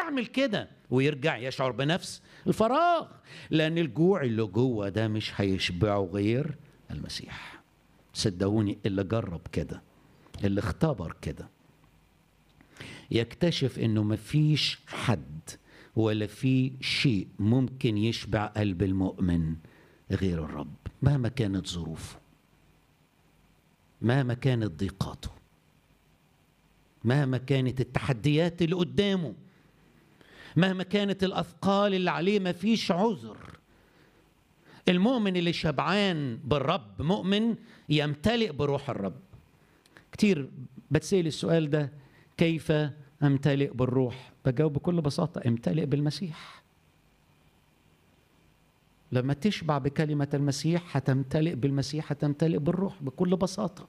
يعمل كده ويرجع يشعر بنفس الفراغ لان الجوع اللي جوه ده مش هيشبعه غير المسيح صدقوني اللي جرب كده اللي اختبر كده يكتشف انه مفيش حد ولا في شيء ممكن يشبع قلب المؤمن غير الرب مهما كانت ظروفه مهما كانت ضيقاته مهما كانت التحديات اللي قدامه مهما كانت الاثقال اللي عليه مفيش عذر المؤمن اللي شبعان بالرب مؤمن يمتلئ بروح الرب كتير بتسأل السؤال ده كيف امتلئ بالروح بجاوب بكل بساطة امتلئ بالمسيح لما تشبع بكلمة المسيح هتمتلئ بالمسيح هتمتلئ بالروح بكل بساطة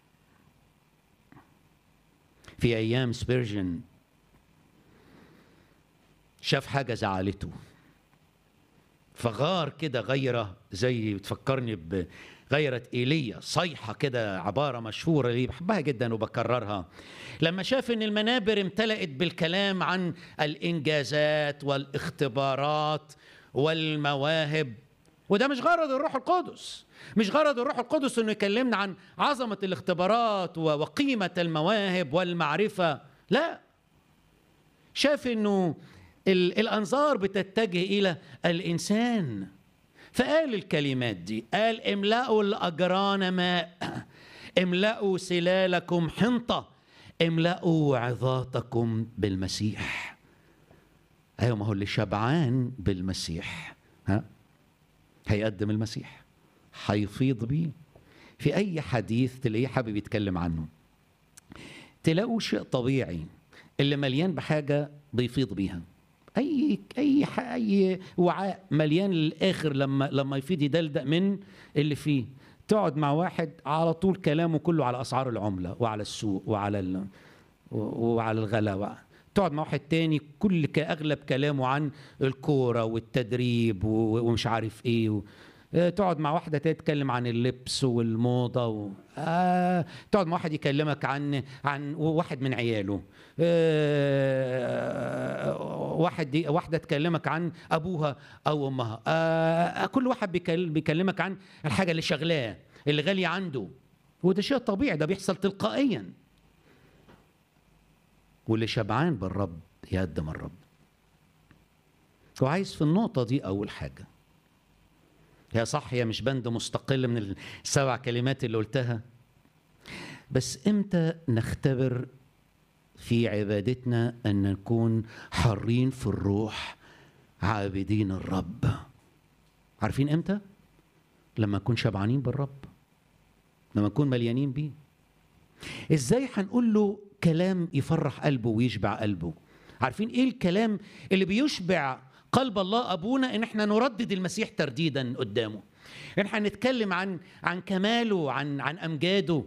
في أيام سبيرجن شاف حاجة زعلته فغار كده غيرة زي بتفكرني بغيرة إيليا صيحة كده عبارة مشهورة لي بحبها جدا وبكررها لما شاف إن المنابر امتلأت بالكلام عن الإنجازات والاختبارات والمواهب وده مش غرض الروح القدس مش غرض الروح القدس انه يكلمنا عن عظمه الاختبارات وقيمه المواهب والمعرفه لا شاف انه الانظار بتتجه الى الانسان فقال الكلمات دي قال املأوا الاجران ماء املأوا سلالكم حنطه املأوا عظاتكم بالمسيح ايوه ما هو اللي شبعان بالمسيح ها هيقدم المسيح هيفيض بيه في اي حديث تلاقيه حابب يتكلم عنه تلاقوا شيء طبيعي اللي مليان بحاجه بيفيض بيها اي اي اي وعاء مليان للاخر لما لما يفيض يدلدق من اللي فيه تقعد مع واحد على طول كلامه كله على اسعار العمله وعلى السوق وعلى ال... وعلى الغلا تقعد مع واحد تاني كل اغلب كلامه عن الكوره والتدريب ومش عارف ايه و... تقعد مع واحده تتكلم عن اللبس والموضه و... آه... تقعد مع واحد يكلمك عن عن واحد من عياله آه... واحد دي... واحده تكلمك عن ابوها او امها آه... كل واحد بيكل... بيكلمك عن الحاجه اللي شغلاه اللي غاليه عنده وده شيء طبيعي ده بيحصل تلقائيا واللي شبعان بالرب يقدم الرب وعايز في النقطة دي أول حاجة هي صح هي مش بند مستقل من السبع كلمات اللي قلتها بس امتى نختبر في عبادتنا ان نكون حارين في الروح عابدين الرب عارفين امتى لما نكون شبعانين بالرب لما نكون مليانين بيه ازاي هنقول له كلام يفرح قلبه ويشبع قلبه عارفين ايه الكلام اللي بيشبع قلب الله ابونا ان احنا نردد المسيح ترديدا قدامه ان احنا نتكلم عن عن كماله عن عن امجاده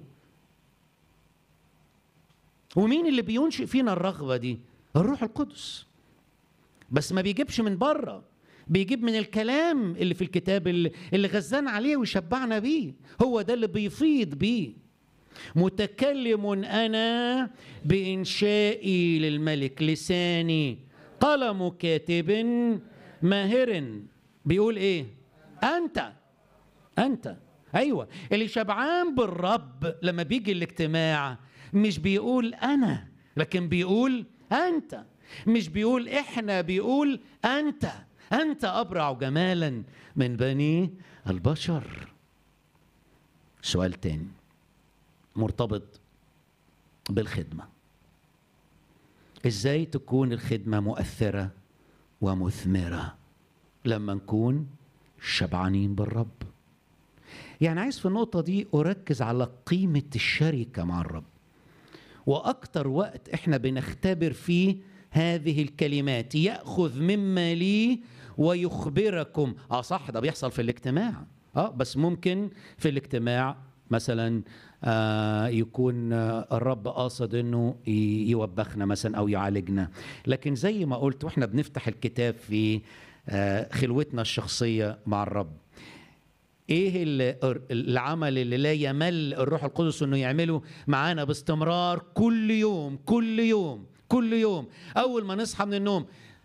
ومين اللي بينشئ فينا الرغبه دي الروح القدس بس ما بيجيبش من بره بيجيب من الكلام اللي في الكتاب اللي, اللي غزانا عليه ويشبعنا بيه هو ده اللي بيفيض بيه متكلم انا بانشائي للملك لساني قلم كاتب ماهر بيقول ايه انت انت ايوه اللي شبعان بالرب لما بيجي الاجتماع مش بيقول انا لكن بيقول انت مش بيقول احنا بيقول انت انت ابرع جمالا من بني البشر سؤال تاني مرتبط بالخدمه ازاي تكون الخدمه مؤثره ومثمره لما نكون شبعانين بالرب يعني عايز في النقطه دي اركز على قيمه الشركه مع الرب واكتر وقت احنا بنختبر فيه هذه الكلمات ياخذ مما لي ويخبركم اه صح ده بيحصل في الاجتماع اه بس ممكن في الاجتماع مثلا آه يكون آه الرب قاصد انه يوبخنا مثلا او يعالجنا لكن زي ما قلت واحنا بنفتح الكتاب في آه خلوتنا الشخصيه مع الرب ايه العمل اللي لا يمل الروح القدس انه يعمله معانا باستمرار كل يوم كل يوم كل يوم اول ما نصحى من النوم